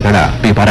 ವಾರ್ತೆಗಳ ವಿವರ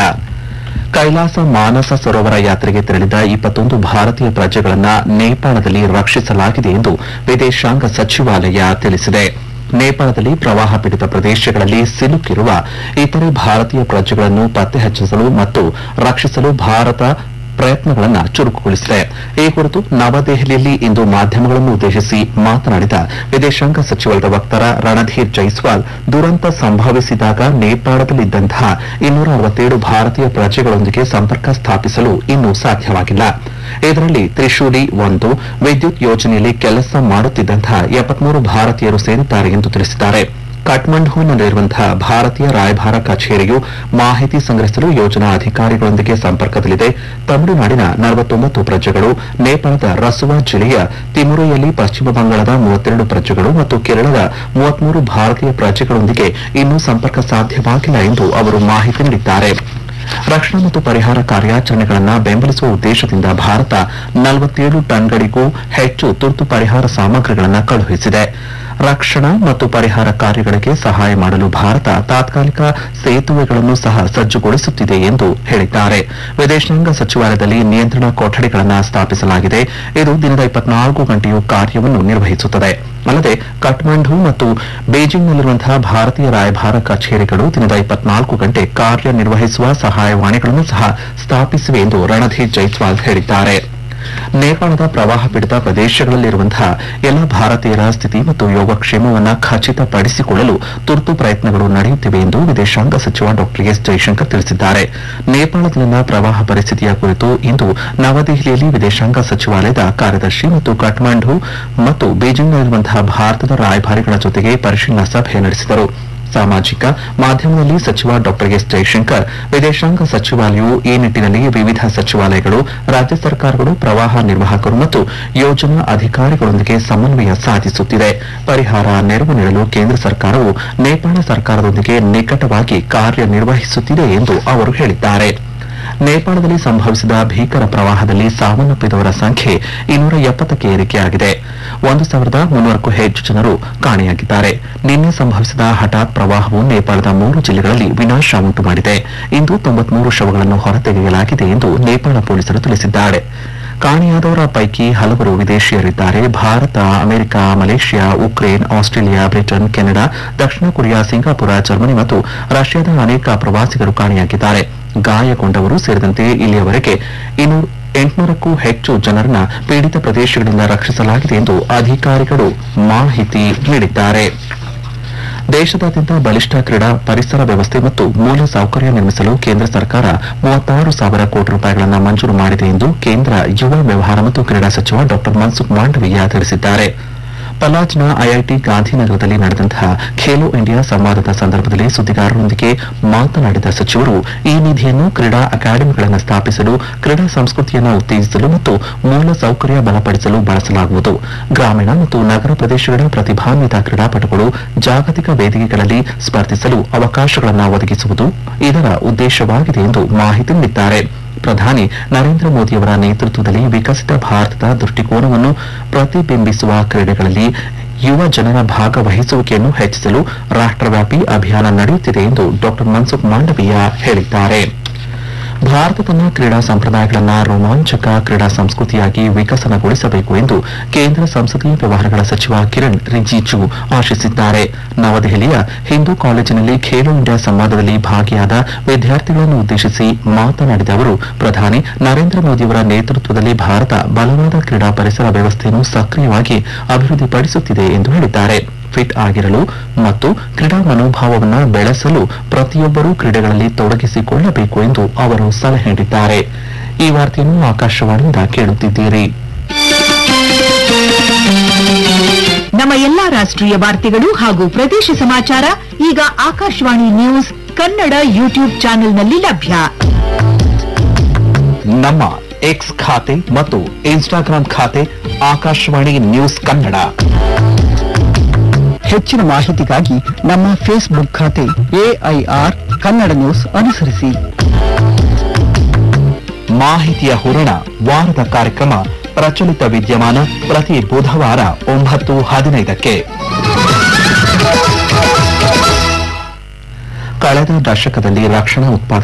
ಕೈಲಾಸ ಮಾನಸ ಸರೋವರ ಯಾತ್ರೆಗೆ ತೆರಳಿದ ಇಪ್ಪತ್ತೊಂದು ಭಾರತೀಯ ಪ್ರಜೆಗಳನ್ನ ನೇಪಾಳದಲ್ಲಿ ರಕ್ಷಿಸಲಾಗಿದೆ ಎಂದು ವಿದೇಶಾಂಗ ಸಚಿವಾಲಯ ತಿಳಿಸಿದೆ ನೇಪಾಳದಲ್ಲಿ ಪ್ರವಾಹ ಪೀಡಿತ ಪ್ರದೇಶಗಳಲ್ಲಿ ಸಿಲುಕಿರುವ ಇತರೆ ಭಾರತೀಯ ಪ್ರಜೆಗಳನ್ನು ಪತ್ತೆ ಹಚ್ಚಿಸಲು ಮತ್ತು ರಕ್ಷಿಸಲು ಭಾರತ ಪ್ರಯತ್ನಗಳನ್ನು ಚುರುಕುಗೊಳಿಸಿದೆ ಈ ಕುರಿತು ನವದೆಹಲಿಯಲ್ಲಿ ಇಂದು ಮಾಧ್ಯಮಗಳನ್ನು ಉದ್ದೇಶಿಸಿ ಮಾತನಾಡಿದ ವಿದೇಶಾಂಗ ಸಚಿವಾಲಯದ ವಕ್ತಾರ ರಣಧೀರ್ ಜೈಸ್ವಾಲ್ ದುರಂತ ಸಂಭವಿಸಿದಾಗ ನೇಪಾಳದಲ್ಲಿದ್ದಂತಹ ಇನ್ನೂರ ಅರವತ್ತೇಳು ಭಾರತೀಯ ಪ್ರಜೆಗಳೊಂದಿಗೆ ಸಂಪರ್ಕ ಸ್ಥಾಪಿಸಲು ಇನ್ನೂ ಸಾಧ್ಯವಾಗಿಲ್ಲ ಇದರಲ್ಲಿ ತ್ರಿಶೂಲಿ ಒಂದು ವಿದ್ಯುತ್ ಯೋಜನೆಯಲ್ಲಿ ಕೆಲಸ ಮಾಡುತ್ತಿದ್ದಂತಹ ಎಪ್ಪತ್ಮೂರು ಭಾರತೀಯರು ಸೇರಿದ್ದಾರೆ ಎಂದು ತಿಳಿಸಿದ್ದಾರೆ ಕಠ್ಮಂಡುವಿನಲ್ಲಿರುವಂತಹ ಭಾರತೀಯ ರಾಯಭಾರ ಕಚೇರಿಯು ಮಾಹಿತಿ ಸಂಗ್ರಹಿಸಲು ಯೋಜನಾ ಅಧಿಕಾರಿಗಳೊಂದಿಗೆ ಸಂಪರ್ಕದಲ್ಲಿದೆ ತಮಿಳುನಾಡಿನ ನಲವತ್ತೊಂಬತ್ತು ಪ್ರಜೆಗಳು ನೇಪಾಳದ ರಸುವಾ ಜಿಲ್ಲೆಯ ತಿಮುರೆಯಲ್ಲಿ ಪಶ್ಚಿಮ ಬಂಗಾಳದ ಮೂವತ್ತೆರಡು ಪ್ರಜೆಗಳು ಮತ್ತು ಕೇರಳದ ಮೂವತ್ಮೂರು ಭಾರತೀಯ ಪ್ರಜೆಗಳೊಂದಿಗೆ ಇನ್ನೂ ಸಂಪರ್ಕ ಸಾಧ್ಯವಾಗಿಲ್ಲ ಎಂದು ಅವರು ಮಾಹಿತಿ ನೀಡಿದ್ದಾರೆ ರಕ್ಷಣಾ ಮತ್ತು ಪರಿಹಾರ ಕಾರ್ಯಾಚರಣೆಗಳನ್ನು ಬೆಂಬಲಿಸುವ ಉದ್ದೇಶದಿಂದ ಭಾರತ ನಲವತ್ತೇಳು ಟನ್ಗಳಿಗೂ ಹೆಚ್ಚು ತುರ್ತು ಪರಿಹಾರ ಸಾಮಗ್ರಿಗಳನ್ನು ಕಳುಹಿಸಿದೆ ರಕ್ಷಣಾ ಮತ್ತು ಪರಿಹಾರ ಕಾರ್ಯಗಳಿಗೆ ಸಹಾಯ ಮಾಡಲು ಭಾರತ ತಾತ್ಕಾಲಿಕ ಸೇತುವೆಗಳನ್ನು ಸಹ ಸಜ್ಜುಗೊಳಿಸುತ್ತಿದೆ ಎಂದು ಹೇಳಿದ್ದಾರೆ ವಿದೇಶಾಂಗ ಸಚಿವಾಲಯದಲ್ಲಿ ನಿಯಂತ್ರಣ ಕೊಠಡಿಗಳನ್ನು ಸ್ಥಾಪಿಸಲಾಗಿದೆ ಇದು ದಿನದ ಇಪ್ಪತ್ನಾಲ್ಕು ಗಂಟೆಯೂ ಕಾರ್ಯವನ್ನು ನಿರ್ವಹಿಸುತ್ತದೆ ಅಲ್ಲದೆ ಕಠ್ಮಂಡು ಮತ್ತು ಬೇಜಿಂಗ್ನಲ್ಲಿರುವಂತಹ ಭಾರತೀಯ ರಾಯಭಾರ ಕಚೇರಿಗಳು ದಿನದ ಇಪ್ಪತ್ನಾಲ್ಕು ಗಂಟೆ ಕಾರ್ಯನಿರ್ವಹಿಸುವ ಸಹಾಯವಾಣಿಗಳನ್ನು ಸಹ ಸ್ಥಾಪಿಸಿವೆ ಎಂದು ರಣಧೀರ್ ಜೈಸ್ವಾಲ್ ಹೇಳಿದ್ದಾರೆ ನೇಪಾಳದ ಪ್ರವಾಹ ಪೀಡಿತ ಪ್ರದೇಶಗಳಲ್ಲಿರುವಂತಹ ಎಲ್ಲ ಭಾರತೀಯರ ಸ್ಥಿತಿ ಮತ್ತು ಯೋಗಕ್ಷೇಮವನ್ನು ಖಚಿತಪಡಿಸಿಕೊಳ್ಳಲು ತುರ್ತು ಪ್ರಯತ್ನಗಳು ನಡೆಯುತ್ತಿವೆ ಎಂದು ವಿದೇಶಾಂಗ ಸಚಿವ ಡಾ ಎಸ್ ಜೈಶಂಕರ್ ತಿಳಿಸಿದ್ದಾರೆ ನೇಪಾಳದಲ್ಲಿನ ಪ್ರವಾಹ ಪರಿಸ್ಥಿತಿಯ ಕುರಿತು ಇಂದು ನವದೆಹಲಿಯಲ್ಲಿ ವಿದೇಶಾಂಗ ಸಚಿವಾಲಯದ ಕಾರ್ಯದರ್ಶಿ ಮತ್ತು ಕಠ್ಮಂಡು ಮತ್ತು ಬೀಜಿಂಗ್ನಲ್ಲಿರುವಂತಹ ಭಾರತದ ರಾಯಭಾರಿಗಳ ಜೊತೆಗೆ ಪರಿಶೀಲನಾ ಸಭೆ ನಡೆಸಿದರು ಸಾಮಾಜಿಕ ಮಾಧ್ಯಮದಲ್ಲಿ ಸಚಿವ ಡಾ ಎಸ್ ಜೈಶಂಕರ್ ವಿದೇಶಾಂಗ ಸಚಿವಾಲಯವು ಈ ನಿಟ್ಟಿನಲ್ಲಿ ವಿವಿಧ ಸಚಿವಾಲಯಗಳು ರಾಜ್ಯ ಸರ್ಕಾರಗಳು ಪ್ರವಾಹ ನಿರ್ವಾಹಕರು ಮತ್ತು ಯೋಜನಾ ಅಧಿಕಾರಿಗಳೊಂದಿಗೆ ಸಮನ್ವಯ ಸಾಧಿಸುತ್ತಿದೆ ಪರಿಹಾರ ನೆರವು ನೀಡಲು ಕೇಂದ್ರ ಸರ್ಕಾರವು ನೇಪಾಳ ಸರ್ಕಾರದೊಂದಿಗೆ ನಿಕಟವಾಗಿ ಕಾರ್ಯನಿರ್ವಹಿಸುತ್ತಿದೆ ಎಂದು ಅವರು ಹೇಳಿದ್ದಾರೆ ನೇಪಾಳದಲ್ಲಿ ಸಂಭವಿಸಿದ ಭೀಕರ ಪ್ರವಾಹದಲ್ಲಿ ಸಾವನ್ನಪ್ಪಿದವರ ಸಂಖ್ಯೆ ಇನ್ನೂರ ಎಪ್ಪತ್ತಕ್ಕೆ ಏರಿಕೆಯಾಗಿದೆ ಒಂದು ಸಾವಿರದ ಮುನ್ನೂರಕ್ಕೂ ಹೆಚ್ಚು ಜನರು ಕಾಣೆಯಾಗಿದ್ದಾರೆ ನಿನ್ನೆ ಸಂಭವಿಸಿದ ಹಠಾತ್ ಪ್ರವಾಹವು ನೇಪಾಳದ ಮೂರು ಜಿಲ್ಲೆಗಳಲ್ಲಿ ವಿನಾಶ ಉಂಟು ಮಾಡಿದೆ ಇಂದು ತೊಂಬತ್ಮೂರು ಶವಗಳನ್ನು ಹೊರತೆಗೆಯಲಾಗಿದೆ ಎಂದು ನೇಪಾಳ ಪೊಲೀಸರು ತಿಳಿಸಿದ್ದಾರೆ ಕಾಣೆಯಾದವರ ಪೈಕಿ ಹಲವರು ವಿದೇಶಿಯರಿದ್ದಾರೆ Bharata America Malaysia Ukraine Australia Britain Canada ದಕ್ಷಿಣ ಕೊರಿಯಾ ಸಿಂಗಾಪುರ ಜರ್ಮನಿ ಮತ್ತು ರಷ್ಯಾದ ಅನೇಕ ಪ್ರವಾಸಿಗರು ಕಾಣೆಯಾಗಿದ್ದಾರೆ ಗಾಯಗೊಂಡವರು ಸೇರಿದಂತೆ ಇಲ್ಲಿಯವರೆಗೆ ಇನ್ನು ಎಂಟುನೂರಕ್ಕೂ ಹೆಚ್ಚು ಜನರನ್ನ ಪೀಡಿತ ಪ್ರದೇಶಗಳಿಂದ ರಕ್ಷಿಸಲಾಗಿದೆ ಎಂದು ಅಧಿಕಾರಿಗಳು ಮಾಹಿತಿ ನೀಡಿದ್ದಾರೆ ದೇಶದಾದ್ಯಂತ ಬಲಿಷ್ಠ ಕ್ರೀಡಾ ಪರಿಸರ ವ್ಯವಸ್ಥೆ ಮತ್ತು ಮೂಲ ಸೌಕರ್ಯ ನಿರ್ಮಿಸಲು ಕೇಂದ್ರ ಸರ್ಕಾರ ಮೂವತ್ತಾರು ಸಾವಿರ ಕೋಟಿ ರೂಪಾಯಿಗಳನ್ನು ಮಂಜೂರು ಮಾಡಿದೆ ಎಂದು ಕೇಂದ್ರ ಯುವ ವ್ಯವಹಾರ ಮತ್ತು ಕ್ರೀಡಾ ಸಚಿವ ಡಾ ಮನ್ಸುಖ್ ಮಾಂಡವೀಯ ತಿಳಿಸಿದ್ದಾರೆ ಪಲಾಜ್ನ ಐಐಟಿ ಗಾಂಧಿನಗರದಲ್ಲಿ ನಡೆದಂತಹ ಖೇಲೋ ಇಂಡಿಯಾ ಸಂವಾದದ ಸಂದರ್ಭದಲ್ಲಿ ಸುದ್ದಿಗಾರರೊಂದಿಗೆ ಮಾತನಾಡಿದ ಸಚಿವರು ಈ ನಿಧಿಯನ್ನು ಕ್ರೀಡಾ ಅಕಾಡೆಮಿಗಳನ್ನು ಸ್ಥಾಪಿಸಲು ಕ್ರೀಡಾ ಸಂಸ್ಕೃತಿಯನ್ನು ಉತ್ತೇಜಿಸಲು ಮತ್ತು ಮೂಲ ಸೌಕರ್ಯ ಬಲಪಡಿಸಲು ಬಳಸಲಾಗುವುದು ಗ್ರಾಮೀಣ ಮತ್ತು ನಗರ ಪ್ರದೇಶಗಳ ಪ್ರತಿಭಾನ್ವಿತ ಕ್ರೀಡಾಪಟುಗಳು ಜಾಗತಿಕ ವೇದಿಕೆಗಳಲ್ಲಿ ಸ್ಪರ್ಧಿಸಲು ಅವಕಾಶಗಳನ್ನು ಒದಗಿಸುವುದು ಇದರ ಉದ್ದೇಶವಾಗಿದೆ ಎಂದು ಮಾಹಿತಿ ನೀಡಿದ್ದಾರೆ ಪ್ರಧಾನಿ ನರೇಂದ್ರ ಮೋದಿಯವರ ನೇತೃತ್ವದಲ್ಲಿ ವಿಕಸಿತ ಭಾರತದ ದೃಷ್ಟಿಕೋನವನ್ನು ಪ್ರತಿಬಿಂಬಿಸುವ ಕ್ರೀಡೆಗಳಲ್ಲಿ ಯುವ ಜನರ ಭಾಗವಹಿಸುವಿಕೆಯನ್ನು ಹೆಚ್ಚಿಸಲು ರಾಷ್ಟ್ರವ್ಯಾಪಿ ಅಭಿಯಾನ ನಡೆಯುತ್ತಿದೆ ಎಂದು ಡಾ ಮನ್ಸುಖ್ ಮಾಂಡವೀಯ ಹೇಳಿದ್ದಾರೆ ಭಾರತ ತನ್ನ ಕ್ರೀಡಾ ಸಂಪ್ರದಾಯಗಳನ್ನು ರೋಮಾಂಚಕ ಕ್ರೀಡಾ ಸಂಸ್ಕೃತಿಯಾಗಿ ವಿಕಸನಗೊಳಿಸಬೇಕು ಎಂದು ಕೇಂದ್ರ ಸಂಸದೀಯ ವ್ಯವಹಾರಗಳ ಸಚಿವ ಕಿರಣ್ ರಿಜಿಜು ಆಶಿಸಿದ್ದಾರೆ ನವದೆಹಲಿಯ ಹಿಂದೂ ಕಾಲೇಜಿನಲ್ಲಿ ಖೇಲೋ ಇಂಡಿಯಾ ಸಂವಾದದಲ್ಲಿ ಭಾಗಿಯಾದ ವಿದ್ಯಾರ್ಥಿಗಳನ್ನು ಉದ್ದೇಶಿಸಿ ಮಾತನಾಡಿದ ಅವರು ಪ್ರಧಾನಿ ನರೇಂದ್ರ ಮೋದಿಯವರ ನೇತೃತ್ವದಲ್ಲಿ ಭಾರತ ಬಲವಾದ ಕ್ರೀಡಾ ಪರಿಸರ ವ್ಯವಸ್ಥೆಯನ್ನು ಸಕ್ರಿಯವಾಗಿ ಅಭಿವೃದ್ಧಿಪಡಿಸುತ್ತಿದೆ ಎಂದು ಹೇಳಿದ್ದಾರೆ ಫಿಟ್ ಆಗಿರಲು ಮತ್ತು ಕ್ರೀಡಾ ಮನೋಭಾವವನ್ನು ಬೆಳೆಸಲು ಪ್ರತಿಯೊಬ್ಬರೂ ಕ್ರೀಡೆಗಳಲ್ಲಿ ತೊಡಗಿಸಿಕೊಳ್ಳಬೇಕು ಎಂದು ಅವರು ಸಲಹೆ ನೀಡಿದ್ದಾರೆ ಈ ವಾರ್ತೆಯನ್ನು ಆಕಾಶವಾಣಿಯಿಂದ ಕೇಳುತ್ತಿದ್ದೀರಿ ನಮ್ಮ ಎಲ್ಲಾ ರಾಷ್ಟ್ರೀಯ ವಾರ್ತೆಗಳು ಹಾಗೂ ಪ್ರದೇಶ ಸಮಾಚಾರ ಈಗ ಆಕಾಶವಾಣಿ ನ್ಯೂಸ್ ಕನ್ನಡ ಯೂಟ್ಯೂಬ್ ಚಾನೆಲ್ನಲ್ಲಿ ಲಭ್ಯ ನಮ್ಮ ಎಕ್ಸ್ ಖಾತೆ ಮತ್ತು ಇನ್ಸ್ಟಾಗ್ರಾಂ ಖಾತೆ ಆಕಾಶವಾಣಿ ನ್ಯೂಸ್ ಕನ್ನಡ ಹೆಚ್ಚಿನ ಮಾಹಿತಿಗಾಗಿ ನಮ್ಮ ಫೇಸ್ಬುಕ್ ಖಾತೆ ಎಐಆರ್ ಕನ್ನಡ ನ್ಯೂಸ್ ಅನುಸರಿಸಿ ಮಾಹಿತಿಯ ಹೂರಣ ವಾರದ ಕಾರ್ಯಕ್ರಮ ಪ್ರಚಲಿತ ವಿದ್ಯಮಾನ ಪ್ರತಿ ಬುಧವಾರ ಒಂಬತ್ತು ಹದಿನೈದಕ್ಕೆ ಕಳೆದ ದಶಕದಲ್ಲಿ ರಕ್ಷಣಾ ಉತ್ಪಾದನೆ